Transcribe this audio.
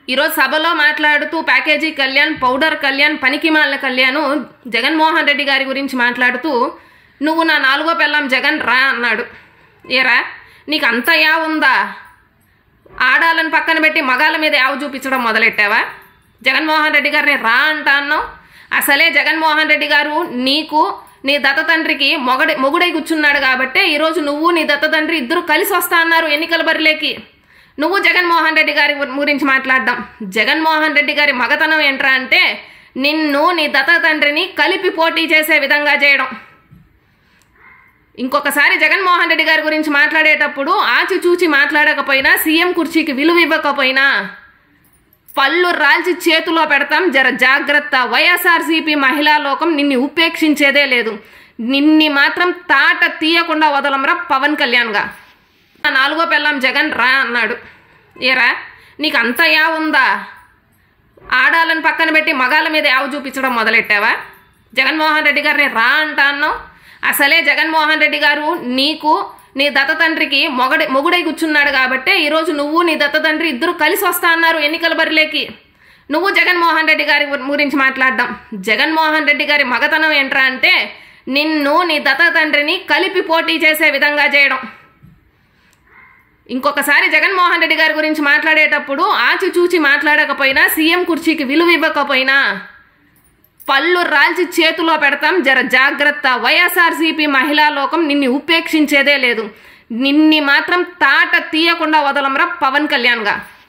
ఈరోజు సభలో మాట్లాడుతూ ప్యాకేజీ కళ్యాణ్ పౌడర్ కళ్యాణ్ పనికిమాలిన కళ్యాణ్ జగన్మోహన్ రెడ్డి గారి గురించి మాట్లాడుతూ నువ్వు నా నాలుగో పెళ్ళాం జగన్ రా అన్నాడు ఏరా నీకు అంత యా ఉందా ఆడాలని పక్కన పెట్టి మగాళ్ళ మీద యావ చూపించడం మొదలెట్టావా జగన్మోహన్ రెడ్డి గారిని రా అంటా అన్నావు అసలే జగన్మోహన్ రెడ్డి గారు నీకు నీ దత్త తండ్రికి మొగడి మొగుడై కూర్చున్నాడు కాబట్టే ఈరోజు నువ్వు నీ దత్త తండ్రి ఇద్దరు కలిసి వస్తా అన్నారు ఎన్నికల బరిలోకి నువ్వు జగన్మోహన్ రెడ్డి గారి గురి- గురించి మాట్లాడదాం జగన్మోహన్ రెడ్డి గారి మగతనం ఏంట్రా అంటే నిన్ను నీ దత్త తండ్రిని కలిపి పోటీ చేసే విధంగా చేయడం ఇంకొకసారి జగన్మోహన్ రెడ్డి గారి గురించి మాట్లాడేటప్పుడు ఆచి చూచి మాట్లాడకపోయినా సీఎం కుర్చీకి విలువ ఇవ్వకపోయినా పళ్ళు రాల్చి చేతిలో పెడతాం జర జాగ్రత్త వైఎస్ఆర్సీపీ మహిళా లోకం నిన్ను ఉపేక్షించేదే లేదు నిన్ని మాత్రం తాట తీయకుండా వదలంరా పవన్ కళ్యాణ్గా నా నాలుగో పెళ్ళాం జగన్ రా అన్నాడు ఏరా నీకు అంత యా ఉందా ఆడాలని పక్కన పెట్టి మగాళ్ళ మీద యావ చూపించడం మొదలెట్టావా జగన్మోహన్ రెడ్డి గారిని రా అంటా అన్నావు అసలే జగన్మోహన్ రెడ్డి గారు నీకు నీ దత్త తండ్రికి మొగడి మొగుడై కూర్చున్నాడు కాబట్టే ఈరోజు నువ్వు నీ దత్త తండ్రి ఇద్దరు కలిసి వస్తా అన్నారు ఎన్నికల బరిలోకి నువ్వు జగన్మోహన్ రెడ్డి గారి గురి- గురించి మాట్లాడదాం జగన్మోహన్ రెడ్డి గారి మగతనం ఏంట్రా అంటే నిన్ను నీ దత్త తండ్రిని కలిపి పోటీ చేసే విధంగా చేయడం ఇంకొకసారి జగన్మోహన్ రెడ్డి గారి గురించి మాట్లాడేటప్పుడు ఆచి చూచి మాట్లాడకపోయినా సీఎం కుర్చీకి విలువ ఇవ్వకపోయినా పళ్ళు రాల్చి చేతిలో పెడతాం జర జాగ్రత్త వైఎస్ఆర్సీపీ మహిళా లోకం నిన్ను ఉపేక్షించేదే లేదు నిన్ని మాత్రం తాట తీయకుండా వదలంరా పవన్ కళ్యాణ్గా